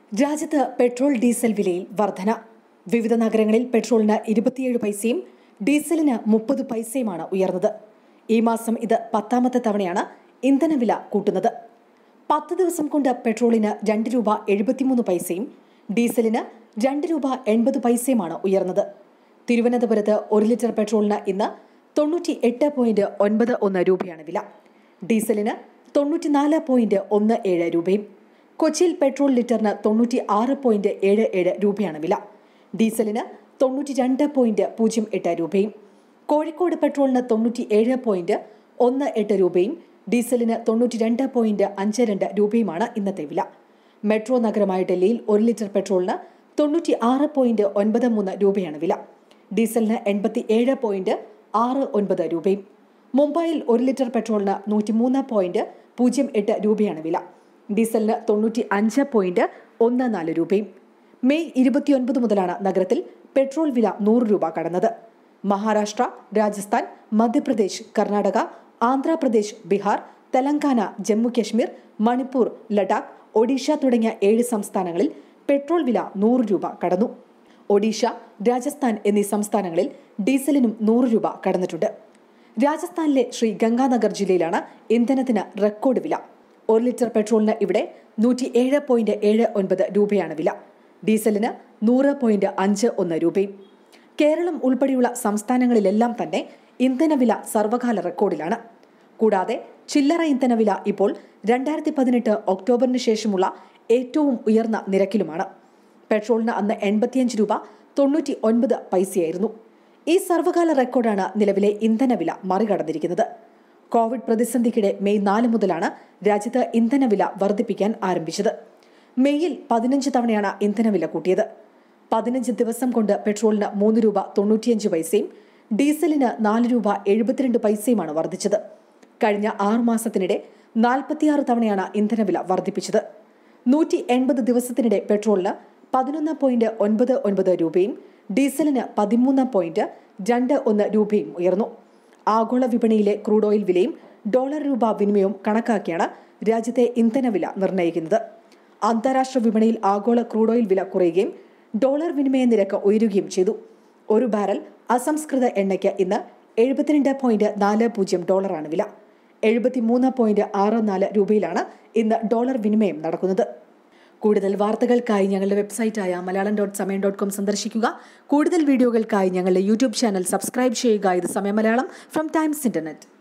രാജ്യത്ത് petrol diesel വിലയിൽ വർധന വിവിധ നഗരങ്ങളിൽ പെട്രോളിന് ഇരുപത്തിയേഴ് പൈസയും ഡീസലിന് മുപ്പത് പൈസയുമാണ് ഉയർന്നത് ഈ മാസം ഇത് പത്താമത്തെ തവണയാണ് ഇന്ധനവില കൂട്ടുന്നത് പത്ത് ദിവസം കൊണ്ട് പെട്രോളിന് രണ്ട് രൂപ എഴുപത്തിമൂന്ന് പൈസയും ഡീസലിന് രണ്ട് രൂപ എൺപത് പൈസയുമാണ് ഉയർന്നത് തിരുവനന്തപുരത്ത് ഒരു ലിറ്റർ പെട്രോളിന് ഇന്ന് തൊണ്ണൂറ്റി എട്ട് പോയിന്റ് ഒൻപത് ഒന്ന് രൂപയാണ് വില ഡീസലിന് തൊണ്ണൂറ്റിനാല് പോയിന്റ് ഒന്ന് ഏഴ് രൂപയും കൊച്ചിയിൽ പെട്രോൾ ലിറ്ററിന് തൊണ്ണൂറ്റി ആറ് പോയിന്റ് ഏഴ് ഏഴ് രൂപയാണ് വില ഡീസലിന് തൊണ്ണൂറ്റി രണ്ട് പോയിന്റ് പൂജ്യം എട്ട് രൂപയും കോഴിക്കോട് പെട്രോളിന് തൊണ്ണൂറ്റി ഏഴ് പോയിന്റ് ഒന്ന് എട്ട് രൂപയും ഡീസലിന് തൊണ്ണൂറ്റി രണ്ട് പോയിന്റ് അഞ്ച് രണ്ട് രൂപയുമാണ് ഇന്നത്തെ വില മെട്രോ നഗരമായ ഡൽഹിയിൽ ഒരു ലിറ്റർ പെട്രോളിന് തൊണ്ണൂറ്റി ആറ് പോയിന്റ് ഒൻപത് മൂന്ന് രൂപയാണ് വില ഡീസലിന് എൺപത്തി ഏഴ് പോയിന്റ് ആറ് ഒൻപത് രൂപയും മുംബൈയിൽ ഒരു ലിറ്റർ പെട്രോളിന് നൂറ്റിമൂന്ന് പോയിന്റ് പൂജ്യം എട്ട് രൂപയാണ് വില ഡീസലിന് തൊണ്ണൂറ്റി അഞ്ച് പോയിന്റ് ഒന്ന് നാല് രൂപയും മെയ് ഇരുപത്തിയൊൻപത് മുതലാണ് നഗരത്തിൽ പെട്രോൾ വില നൂറ് രൂപ കടന്നത് മഹാരാഷ്ട്ര രാജസ്ഥാൻ മധ്യപ്രദേശ് കർണാടക ആന്ധ്രാപ്രദേശ് ബീഹാർ തെലങ്കാന ജമ്മു കശ്മീർ മണിപ്പൂർ ലഡാക്ക് ഒഡീഷ തുടങ്ങിയ ഏഴ് സംസ്ഥാനങ്ങളിൽ പെട്രോൾ വില നൂറ് രൂപ കടന്നു ഒഡീഷ രാജസ്ഥാൻ എന്നീ സംസ്ഥാനങ്ങളിൽ ഡീസലിനും നൂറ് രൂപ കടന്നിട്ടുണ്ട് രാജസ്ഥാനിലെ ശ്രീ ഗംഗാനഗർ ജില്ലയിലാണ് ഇന്ധനത്തിന് റെക്കോർഡ് വില ഒരു ലിറ്റർ പെട്രോളിന് ഇവിടെ നൂറ്റി ഏഴ് പോയിന്റ് ഏഴ് ഒൻപത് രൂപയാണ് വില ഡീസലിന് നൂറ് പോയിന്റ് അഞ്ച് ഒന്ന് രൂപയും കേരളം ഉൾപ്പെടെയുള്ള സംസ്ഥാനങ്ങളിലെല്ലാം തന്നെ ഇന്ധനവില സർവകാല റെക്കോർഡിലാണ് കൂടാതെ ചില്ലറ ഇന്ധനവില ഇപ്പോൾ രണ്ടായിരത്തി പതിനെട്ട് ഒക്ടോബറിന് ശേഷമുള്ള ഏറ്റവും ഉയർന്ന നിരക്കിലുമാണ് പെട്രോളിന് അന്ന് എൺപത്തിയഞ്ച് രൂപ തൊണ്ണൂറ്റി ഒൻപത് പൈസയായിരുന്നു ഈ സർവകാല റെക്കോർഡാണ് നിലവിലെ ഇന്ധനവില മറികടന്നിരിക്കുന്നത് കോവിഡ് പ്രതിസന്ധിക്കിടെ മെയ് നാല് മുതലാണ് രാജ്യത്ത് ഇന്ധനവില വർദ്ധിപ്പിക്കാൻ ആരംഭിച്ചത് മെയ്യിൽ പതിനഞ്ച് തവണയാണ് ഇന്ധനവില കൂട്ടിയത് പതിനഞ്ച് ദിവസം കൊണ്ട് പെട്രോളിന് മൂന്ന് രൂപ തൊണ്ണൂറ്റിയഞ്ച് പൈസയും ഡീസലിന് നാല് രൂപ എഴുപത്തിരണ്ട് പൈസയുമാണ് വർദ്ധിച്ചത് കഴിഞ്ഞ ആറു മാസത്തിനിടെ നാൽപ്പത്തിയാറ് തവണയാണ് ഇന്ധനവില വർദ്ധിപ്പിച്ചത് നൂറ്റി എൺപത് ദിവസത്തിനിടെ പെട്രോളിന് പതിനൊന്ന് പോയിന്റ് ഒൻപത് ഒൻപത് രൂപയും ഡീസലിന് പതിമൂന്ന് പോയിന്റ് രണ്ട് ഒന്ന് രൂപയും ഉയർന്നു ആഗോള വിപണിയിലെ ക്രൂഡ് ഓയിൽ വിലയും ഡോളർ രൂപ വിനിമയവും കണക്കാക്കിയാണ് രാജ്യത്തെ ഇന്ധനവില നിർണ്ണയിക്കുന്നത് അന്താരാഷ്ട്ര വിപണിയിൽ ആഗോള ക്രൂഡ് ഓയിൽ വില കുറയുകയും ഡോളർ വിനിമയ നിരക്ക് ഉയരുകയും ചെയ്തു ഒരു ബാരൽ അസംസ്കൃത എണ്ണയ്ക്ക് ഇന്ന് എഴുപത്തിരണ്ട് പോയിന്റ് നാല് പൂജ്യം ഡോളറാണ് വില എഴുപത്തിമൂന്ന് പോയിന്റ് ആറ് നാല് രൂപയിലാണ് ഇന്ന് ഡോളർ വിനിമയം നടക്കുന്നത് കൂടുതൽ വാർത്തകൾക്കായി ഞങ്ങളുടെ വെബ്സൈറ്റായ Malayalam dot Samayam dot com സന്ദർശിക്കുക കൂടുതൽ വീഡിയോകൾക്കായി ഞങ്ങളുടെ യൂട്യൂബ് ചാനൽ സബ്സ്ക്രൈബ് ചെയ്യുക ഇത് സമയം മലയാളം ഫ്രം ടൈംസ് ഇന്റർനെറ്റ്